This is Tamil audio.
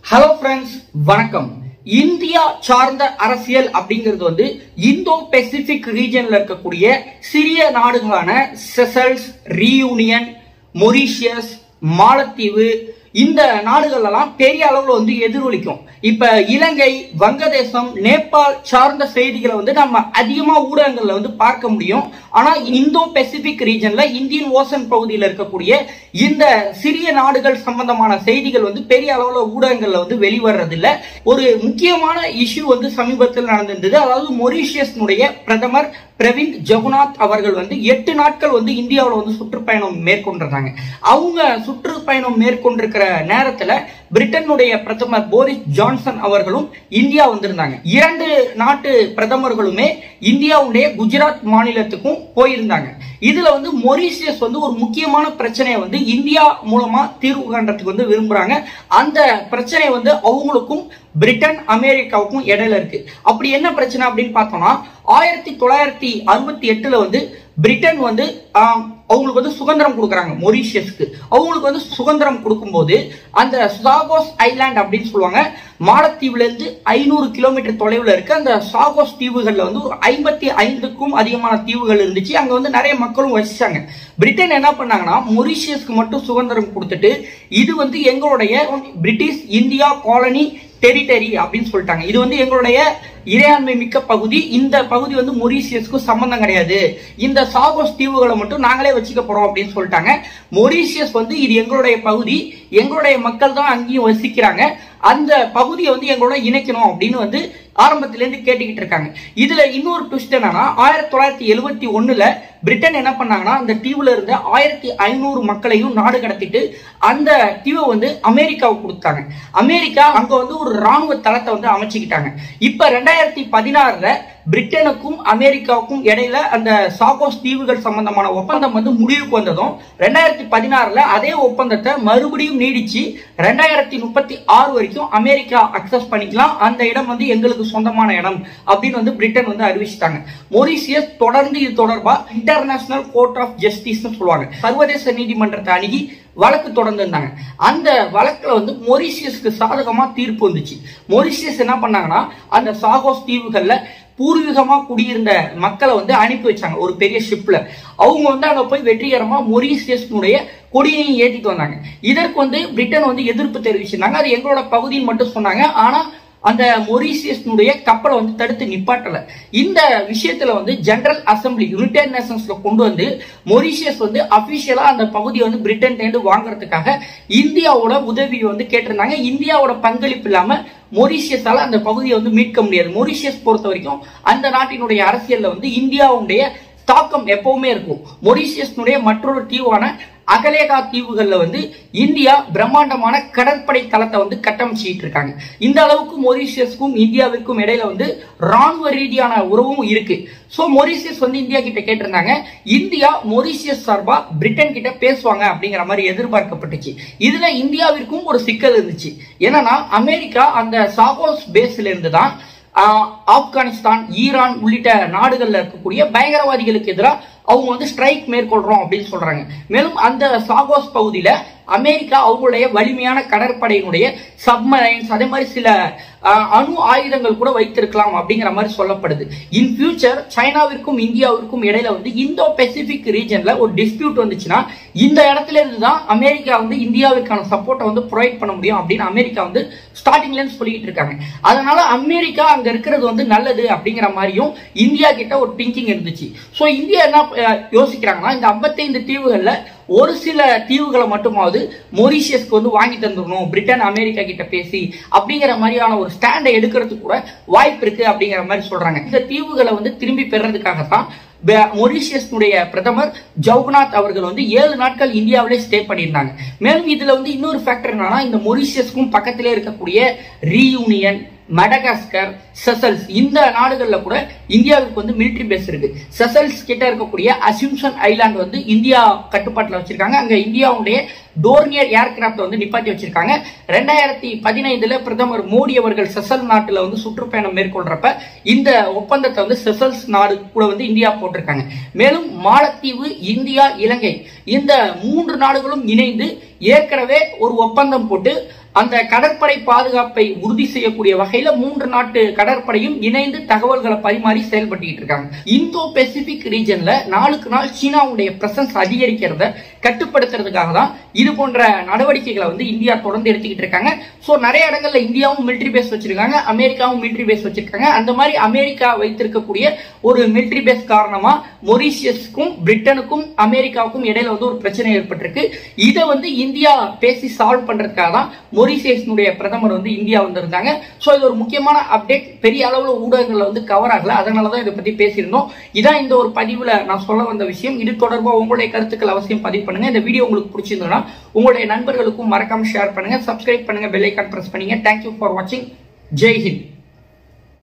ஹலோ ஃப்ரெண்ட்ஸ் வணக்கம் இந்தியா சார்ந்த அரசியல் அப்படிங்கிறது வந்து இந்தோ பெசிபிக் ரீஜன்ல இருக்கக்கூடிய சிறிய நாடுகளான செசல்ஸ் ரீயூனியன் மொரீஷியஸ் மாலத்தீவு இந்த நாடுகள் எல்லாம் பெரிய அளவுல வந்து எதிரொலிக்கும் இப்ப இலங்கை வங்கதேசம் நேபாள் சார்ந்த செய்திகளை வந்து நம்ம அதிகமா ஊடகங்கள்ல வந்து பார்க்க முடியும் ஆனா இந்தோ பெசிபிக் ரீஜன்ல இந்தியன் ஓசன் பகுதியில் இருக்கக்கூடிய இந்த சிறிய நாடுகள் சம்பந்தமான செய்திகள் வந்து பெரிய அளவுல ஊடகங்கள்ல வந்து வெளிவர்றது இல்ல ஒரு முக்கியமான இஷ்யூ வந்து சமீபத்தில் நடந்திருந்தது அதாவது மொரீஷியஸ்னுடைய பிரதமர் பிரவிந்த் ஜெகநாத் அவர்கள் வந்து எட்டு நாட்கள் வந்து இந்தியாவில் வந்து சுற்றுப்பயணம் மேற்கொண்டிருந்தாங்க அவங்க சுற்றுப்பயணம் மேற்கொண்டிருக்கிற நேரத்துல பிரிட்டனுடைய பிரதமர் போரிஸ் ஜான்சன் அவர்களும் இந்தியா வந்திருந்தாங்க இரண்டு நாட்டு பிரதமர்களுமே இந்தியாவுடைய குஜராத் மாநிலத்துக்கும் போயிருந்தாங்க இதுல வந்து மொரீஷியஸ் வந்து ஒரு முக்கியமான பிரச்சனையை வந்து இந்தியா மூலமா தீர்வு காண்றதுக்கு வந்து விரும்புறாங்க அந்த பிரச்சனை வந்து அவங்களுக்கும் பிரிட்டன் அமெரிக்காவுக்கும் இடையில இருக்கு அப்படி என்ன பிரச்சனை அப்படின்னு பார்த்தோம்னா ஆயிரத்தி தொள்ளாயிரத்தி அறுபத்தி எட்டுல வந்து பிரிட்டன் வந்து ஆஹ், அவங்களுக்கு வந்து சுதந்திரம் கொடுக்குறாங்க மொரீஷியஸ்க்கு அவங்களுக்கு வந்து சுதந்திரம் கொடுக்கும்போது அந்த சாகோஸ் ஐலாண்ட் அப்படின்னு சொல்லுவாங்க மாலத்தீவுல இருந்து ஐநூறு கிலோமீட்டர் தொலைவில் இருக்க அந்த சாகோஸ் தீவுகள்ல வந்து ஒரு ஐம்பத்தி ஐந்துக்கும் அதிகமான தீவுகள் இருந்துச்சு அங்க வந்து நிறைய மக்களும் வசிச்சாங்க பிரிட்டன் என்ன பண்ணாங்கன்னா மொரீஷியஸ்க்கு மட்டும் சுதந்திரம் கொடுத்துட்டு இது வந்து எங்களுடைய பிரிட்டிஷ் இந்தியா காலனி டெரிட்டரி அப்படின்னு சொல்லிட்டாங்க இது வந்து எங்களுடைய இறையாண்மை மிக்க பகுதி இந்த பகுதி வந்து மொரீஷியஸ்க்கு சம்பந்தம் கிடையாது இந்த சாகோஸ் தீவுகளை மட்டும் நாங்களே வச்சுக்க போறோம் அப்படின்னு சொல்லிட்டாங்க மொரீஷியஸ் வந்து இது எங்களுடைய பகுதி எங்களுடைய மக்கள் தான் அங்கேயும் வசிக்கிறாங்க அந்த பகுதியை வந்து எங்களோட இணைக்கணும் அப்படின்னு வந்து ஆரம்பத்துல இருந்து கேட்டுக்கிட்டு இருக்காங்க இதுல இன்னொரு ட்விஸ்ட் என்னன்னா ஆயிரத்தி தொள்ளாயிரத்தி எழுவத்தி ஒண்ணுல பிரிட்டன் என்ன பண்ணாங்கன்னா அந்த தீவுல இருந்த ஆயிரத்தி ஐநூறு மக்களையும் நாடு கடத்திட்டு அந்த தீவை வந்து அமெரிக்காவுக்கு கொடுத்தாங்க அமெரிக்கா அங்க வந்து ஒரு ராணுவ தளத்தை வந்து அமைச்சுக்கிட்டாங்க இப்ப ரெண்டாயிரத்தி பதினாறுல பிரிட்டனுக்கும் அமெரிக்காவுக்கும் இடையில அந்த சாகோஸ் தீவுகள் சம்பந்தமான ஒப்பந்தம் வந்து முடிவுக்கு வந்ததும் ரெண்டாயிரத்தி பதினாறுல அதே ஒப்பந்தத்தை மறுபடியும் நீடிச்சு ரெண்டாயிரத்தி முப்பத்தி ஆறு வரைக்கும் அமெரிக்கா அக்சஸ் பண்ணிக்கலாம் அந்த இடம் வந்து எங்களுக்கு சொந்தமான இடம் அப்படின்னு வந்து பிரிட்டன் வந்து அறிவிச்சிட்டாங்க மொரீசியஸ் தொடர்ந்து இது தொடர்பா இன்டர்நேஷனல் கோர்ட் ஆஃப் ஜஸ்டிஸ் சொல்லுவாங்க சர்வதேச நீதிமன்றத்தை அணுகி வழக்கு தொடர்ந்து இருந்தாங்க அந்த வழக்குல வந்து மொரீஷியஸ்க்கு சாதகமா தீர்ப்பு வந்துச்சு மொரீஷியஸ் என்ன பண்ணாங்கன்னா அந்த சாகோஸ் தீவுகள்ல பூர்வீகமா குடியிருந்த மக்களை வந்து அனுப்பி வச்சாங்க ஒரு பெரிய ஷிப்ல அவங்க வந்து அங்க போய் வெற்றிகரமா மொரீஷியஸ்னுடைய கொடியையும் ஏத்திட்டு வந்தாங்க இதற்கு வந்து பிரிட்டன் வந்து எதிர்ப்பு தெரிவிச்சிருந்தாங்க அது எங்களோட பகுதின்னு மட்டும் சொன்னாங்க ஆனா அந்த மொரீசியஸ்னுடைய கப்பலை வந்து தடுத்து நிப்பாட்டல இந்த விஷயத்துல வந்து ஜெனரல் அசம்பிளி யுனைடெட் நேஷன்ஸ்ல கொண்டு வந்து மொரீஷியஸ் வந்து அபிஷியலா அந்த பகுதியை வந்து பிரிட்டன் இருந்து வாங்குறதுக்காக இந்தியாவோட உதவி வந்து கேட்டிருந்தாங்க இந்தியாவோட பங்களிப்பு இல்லாம மொரீஷியஸால அந்த பகுதியை வந்து மீட்க முடியாது மொரீஷியஸ் பொறுத்த வரைக்கும் அந்த நாட்டினுடைய அரசியல்ல வந்து இந்தியாவுடைய தாக்கம் எப்பவுமே இருக்கும் மொரீஷியஸ்னுடைய மற்றொரு தீவான அகலேகா தீவுகள்ல வந்து இந்தியா பிரம்மாண்டமான கடற்படை தளத்தை வந்து கட்டமைச்சிட்டு இருக்காங்க இந்த அளவுக்கு மொரீஷியஸ்க்கும் இந்தியாவிற்கும் இடையில வந்து ராணுவ ரீதியான உறவும் இருக்கு சோ மொரீஷியஸ் வந்து இந்தியா கிட்ட கேட்டிருந்தாங்க இந்தியா மொரீஷியஸ் சார்பா பிரிட்டன் கிட்ட பேசுவாங்க அப்படிங்கிற மாதிரி எதிர்பார்க்கப்பட்டுச்சு இதுல இந்தியாவிற்கும் ஒரு சிக்கல் இருந்துச்சு என்னன்னா அமெரிக்கா அந்த சாகோஸ் பேஸ்ல இருந்து தான் ஆஹ், ஆப்கானிஸ்தான் ஈரான் உள்ளிட்ட நாடுகள்ல இருக்கக்கூடிய பயங்கரவாதிகளுக்கு எதிராக அவங்க வந்து ஸ்ட்ரைக் மேற்கொள்றோம் அப்படின்னு சொல்றாங்க மேலும் அந்த சாகோஸ் பகுதியில அமெரிக்கா அவங்களுடைய வலிமையான கடற்படையினுடைய சப்மரைன்ஸ் அதே மாதிரி சில ஆஹ், அணு ஆயுதங்கள் கூட வைத்திருக்கலாம் அப்படிங்கிற மாதிரி சொல்லப்படுது இன் ஃபியூச்சர் சைனாவிற்கும் இந்தியாவிற்கும் இடையில வந்து இந்தோ பெசிபிக் ரீஜன்ல ஒரு டிஸ்பியூட் வந்துச்சுன்னா இந்த இடத்துல இருந்து தான் அமெரிக்கா வந்து இந்தியாவிற்கான சப்போர்ட்டை வந்து ப்ரொவைட் பண்ண முடியும் அப்படின்னு அமெரிக்கா வந்து ஸ்டார்டிங்ல இருந்து சொல்லிட்டு இருக்காங்க அதனால அமெரிக்கா அங்க இருக்கிறது வந்து நல்லது அப்படிங்கிற மாதிரியும் இந்தியா கிட்ட ஒரு திங்கிங் இருந்துச்சு சோ இந்தியா என்ன அஹ், யோசிக்கிறாங்கன்னா இந்த 55 தீவுகள்ல ஒரு சில தீவுகளை மட்டுமாவது மொரீஷியஸ்க்கு வந்து வாங்கி தந்துடணும் பிரிட்டன் அமெரிக்கா கிட்ட பேசி அப்படிங்கிற மாதிரியான ஒரு ஸ்டாண்டை எடுக்கிறதுக்கு கூட வாய்ப்பு இருக்கு அப்படிங்கிற மாதிரி சொல்றாங்க இந்த தீவுகளை வந்து திரும்பி பெறதுக்காகத்தான் ப- மொரீஷியஸ்னுடைய பிரதமர் ஜவுகநாத் அவர்கள் வந்து ஏழு நாட்கள் இந்தியாவிலே ஸ்டே பண்ணியிருந்தாங்க மேலும் இதுல வந்து இன்னொரு ஃபேக்டர் என்னன்னா இந்த மொரீஷியஸ்க்கும் பக்கத்திலே இருக்கக்கூடிய ரீயூனியன் மடகாஸ்கர் செசல்ஸ் இந்த நாடுகள்ல கூட இந்தியாவுக்கு வந்து மிலிட்டரி பேஸ் இருக்கு செசல்ஸ் கிட்ட இருக்கக்கூடிய அசிம்சன் ஐலாண்ட் வந்து இந்தியா கட்டுப்பாட்டுல வச்சிருக்காங்க அங்க இந்தியாவுடைய டோர்னியர் ஏர்கிராப்ட் வந்து நிப்பாட்டி வச்சிருக்காங்க ரெண்டாயிரத்தி பதினைந்துல பிரதமர் மோடி அவர்கள் செசல் நாட்டுல வந்து சுற்றுப்பயணம் மேற்கொள்றப்ப இந்த ஒப்பந்தத்தை வந்து செசல்ஸ் நாடு கூட வந்து இந்தியா போட்டிருக்காங்க மேலும் மாலத்தீவு இந்தியா இலங்கை இந்த மூன்று நாடுகளும் இணைந்து ஏற்கனவே ஒரு ஒப்பந்தம் போட்டு அந்த கடற்படை பாதுகாப்பை உறுதி செய்யக்கூடிய வகையில மூன்று நாட்டு கடற்படையும் இணைந்து தகவல்களை பரிமாறி செயல்பட்டு இருக்காங்க இந்தோ பெசிபிக் ரீஜன்ல நாளுக்கு நாள் சீனாவுடைய பிரசன்ஸ் அதிகரிக்கிறத கட்டுப்படுத்துறதுக்காக தான் இது போன்ற நடவடிக்கைகளை வந்து இந்தியா தொடர்ந்து எடுத்துக்கிட்டு இருக்காங்க சோ நிறைய இடங்கள்ல இந்தியாவும் மிலிட்டரி பேஸ் வச்சிருக்காங்க அமெரிக்காவும் மிலிட்டரி பேஸ் வச்சிருக்காங்க அந்த மாதிரி அமெரிக்கா வைத்திருக்கக்கூடிய ஒரு மிலிட்டரி பேஸ் காரணமா மொரீஷியஸ்க்கும் பிரிட்டனுக்கும் அமெரிக்காவுக்கும் இடையில வந்து ஒரு பிரச்சனை ஏற்பட்டிருக்கு இதை வந்து இந்தியா பேசி சால்வ் பண்றதுக்காக தான் மொரீஷியஸ்னுடைய பிரதமர் வந்து இந்தியா வந்திருந்தாங்க சோ இது ஒரு முக்கியமான அப்டேட் பெரிய அளவுல ஊடகங்கள்ல வந்து கவர் ஆகல அதனால தான் இதை பத்தி பேசியிருந்தோம் இதான் இந்த ஒரு பதிவுல நான் சொல்ல வந்த விஷயம் இது தொடர்பா உங்களுடைய கருத்துக்கள் அவசியம் பதிவு பண்ணுங்க இந்த வீடியோ உங்களுக்கு பிடிச்சிருந்ததுன்னா உங்களுடைய நண்பர்களுக்கும் மறக்காம ஷேர் பண்ணுங்க சப்ஸ்கிரைப் பண்ணுங்க பெல் ஐக்கான் பிரஸ் பண்ணுங்க தேங்க்யூ ஃபார் வாட்சிங் ஜெய் ஹிந்த்